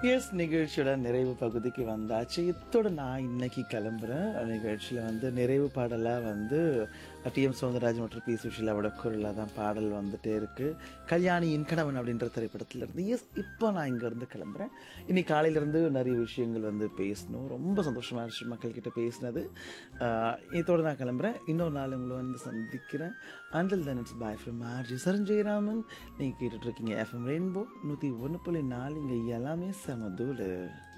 S நிகழ்ச்சியோட நிறைவு பகுதிக்கு வந்தாச்சு இத்தோட நான் இன்னைக்கு கிளம்புறேன் நிகழ்ச்சியில் வந்து நிறைவு பாடலாக வந்து டிஎம் சௌந்தரராஜ் மற்றும் பி சுஷிலாவோட குரலாக தான் பாடல் வந்துட்டே இருக்கு கல்யாணியின் கணவன் அப்படின்ற திரைப்படத்துல இருந்து எஸ் இப்போ நான் இங்கேருந்து கிளம்புறேன் இன்னைக்கு காலையிலேருந்து நிறைய விஷயங்கள் வந்து பேசணும் ரொம்ப சந்தோஷமாக இருந்துச்சு மக்கள்கிட்ட பேசினது ஆஹ் இதோட நான் கிளம்புறேன் இன்னொரு நாள் உங்களை வந்து சந்திக்கிறேன் until then it's bye from RJ Saran Jayaraman நீங்கள் கேட்டுட்ருக்கீங்க எஃப்எம் ரெயின்போ நூற்றி ஒன்று புள்ளி நாலு இங்கே எல்லாமே செம தூள்